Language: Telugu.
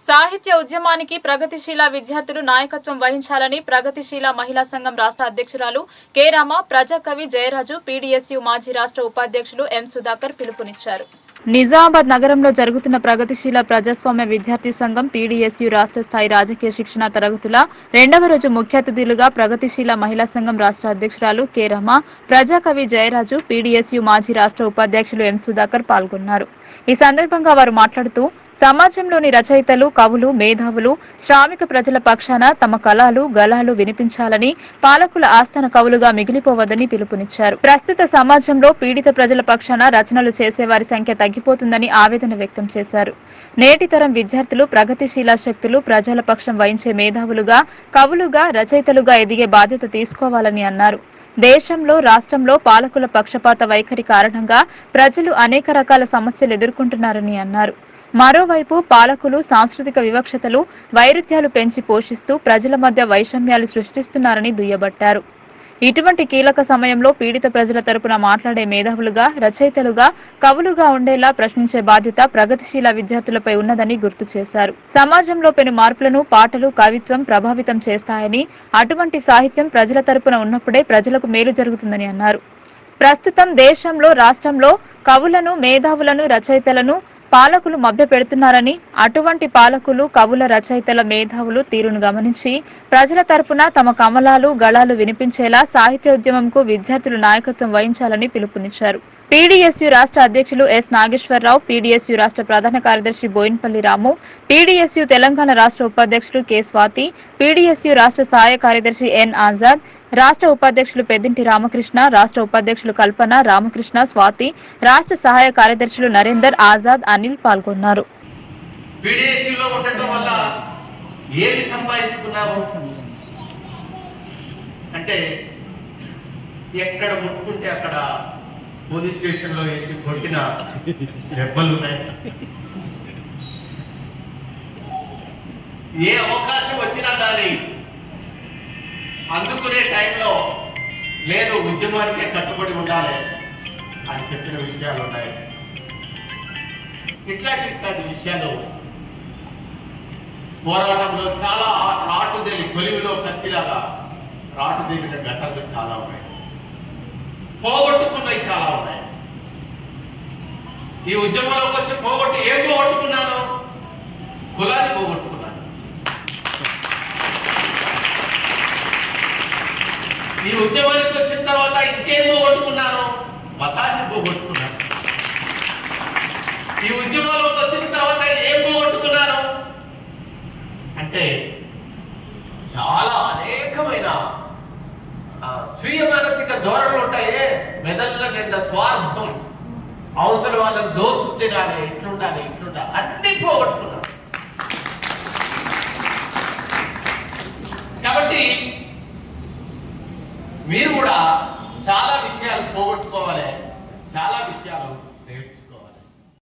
సాహిత్య ఉద్యమానికి ప్రగతిశీల విద్యార్థులు నాయకత్వం వహించాలని ప్రగతిశీల మహిళా సంఘం రాష్ట్ర అధ్యక్షురాలు కె రామ ప్రజాకవి జయరాజు పీడీఎస్యు మాజీ రాష్ట్ర ఉపాధ్యక్షులు ఎం సుధాకర్ పిలుపునిచ్చారు నిజామాబాద్ నగరంలో జరుగుతున్న ప్రగతిశీల ప్రజాస్వామ్య విద్యార్థి సంఘం పీడీఎస్యు రాష్ట్ర స్థాయి రాజకీయ శిక్షణ తరగతుల రెండవ రోజు ముఖ్య అతిథులుగా ప్రగతిశీల మహిళా సంఘం రాష్ట్ర అధ్యక్షురాలు కె రమ ప్రజాకవి జయరాజు పీడీఎస్యు మాజీ రాష్ట్ర ఉపాధ్యక్షులు ఎం సుధాకర్ పాల్గొన్నారు ఈ సందర్భంగా వారు మాట్లాడుతూ సమాజంలోని రచయితలు కవులు మేధావులు శ్రామిక ప్రజల పక్షాన తమ కళలు గలాలు వినిపించాలని పాలకుల ఆస్థాన కవులుగా మిగిలిపోవద్దని పిలుపునిచ్చారు ప్రస్తుత సమాజంలో పీడిత ప్రజల పక్షాన రచనలు చేసేవారి సంఖ్య తగ్గిపోతుందని ఆవేదన వ్యక్తం చేశారు నేటి తరం విద్యార్థులు ప్రగతిశీల శక్తులు ప్రజల పక్షం వహించే మేధావులుగా కవులుగా రచయితలుగా ఎదిగే బాధ్యత తీసుకోవాలని అన్నారు దేశంలో రాష్ట్రంలో పాలకుల పక్షపాత వైఖరి కారణంగా ప్రజలు అనేక రకాల సమస్యలు ఎదుర్కొంటున్నారని అన్నారు మరోవైపు పాలకులు సాంస్కృతిక వివక్షతలు వైరుధ్యాలు పెంచి పోషిస్తూ ప్రజల మధ్య వైషమ్యాలు సృష్టిస్తున్నారని దుయ్యబట్టారు ఇటువంటి కీలక సమయంలో పీడిత ప్రజల తరపున మాట్లాడే మేధావులుగా రచయితలుగా కవులుగా ఉండేలా ప్రశ్నించే బాధ్యత ప్రగతిశీల విద్యార్థులపై ఉన్నదని గుర్తు చేశారు సమాజంలో పెను మార్పులను పాటలు కవిత్వం ప్రభావితం చేస్తాయని అటువంటి సాహిత్యం ప్రజల తరపున ఉన్నప్పుడే ప్రజలకు మేలు జరుగుతుందని అన్నారు ప్రస్తుతం దేశంలో రాష్ట్రంలో కవులను మేధావులను రచయితలను పాలకులు మభ్య పెడుతున్నారని అటువంటి పాలకులు కవుల రచయితల మేధావులు తీరును గమనించి ప్రజల తరపున తమ కమలాలు గళాలు వినిపించేలా సాహిత్యోద్యమంకు విద్యార్థులు నాయకత్వం వహించాలని పిలుపునిచ్చారు పీడీఎస్యు రాష్ట్ర అధ్యక్షులు ఎస్ నాగేశ్వరరావు పీడీఎస్యు రాష్ట్ర ప్రధాన కార్యదర్శి బోయిన్పల్లి రాము పీడీఎస్యు తెలంగాణ రాష్ట్ర ఉపాధ్యక్షులు కె స్వాతి పీడీఎస్యు రాష్ట్ర సహాయ కార్యదర్శి ఎన్ ఆజాద్ రాష్ట్ర ఉపాధ్యక్షులు పెద్దింటి రామకృష్ణ రాష్ట్ర ఉపాధ్యక్షులు కల్పన రామకృష్ణ స్వాతి రాష్ట్ర సహాయ కార్యదర్శులు నరేందర్ ఆజాద్ అనిల్ పాల్గొన్నారు పీడిఎస్సీలో ఉండటం వల్ల ఏమి సంపాదించుకున్నాము అంటే ఎక్కడ ముట్టుకుంటే అక్కడ పోలీస్ స్టేషన్లో వేసి కొట్టిన దెబ్బలు ఉన్నాయి ఏ అవకాశం వచ్చినా కానీ అందుకునే టైంలో లేదు ఉద్యమానికే కట్టుబడి ఉండాలి అని చెప్పిన విషయాలు ఉన్నాయి ఇట్లాంటి ఇట్లాంటి విషయాలు పోరాటంలో చాలా రాటుదేలి కొలివిలో కత్తిలాగా రాటుదేలిన ఘటనలు చాలా ఉన్నాయి పోగొట్టుకున్నవి చాలా ఉన్నాయి ఈ ఉద్యమంలోకి వచ్చి పోగొట్టు ఏం పోగొట్టుకున్నాను కులాన్ని పోగొట్టుకున్నాను ఈ ఉద్యమానికి వచ్చిన తర్వాత ఇంకేం పోగొట్టుకున్నాను మతాన్ని పోగొట్టుకున్నాను ఈ ఉద్యమంలోకి వచ్చిన తర్వాత ఏం పోగొట్టుకున్నాను అంటే చాలా అనేకమైన ఆ, స్వీయ మానసిక ధోరణులు ఉంటాయే మెదళ్ళ నిండా స్వార్థం అవసరం వాళ్ళని దోచుకు తినాలి ఇట్లుండాలి ఇట్లుండాలి అన్ని పోగొట్టుకున్నాను కాబట్టి మీరు కూడా చాలా విషయాలు పోగొట్టుకోవాలి చాలా విషయాలు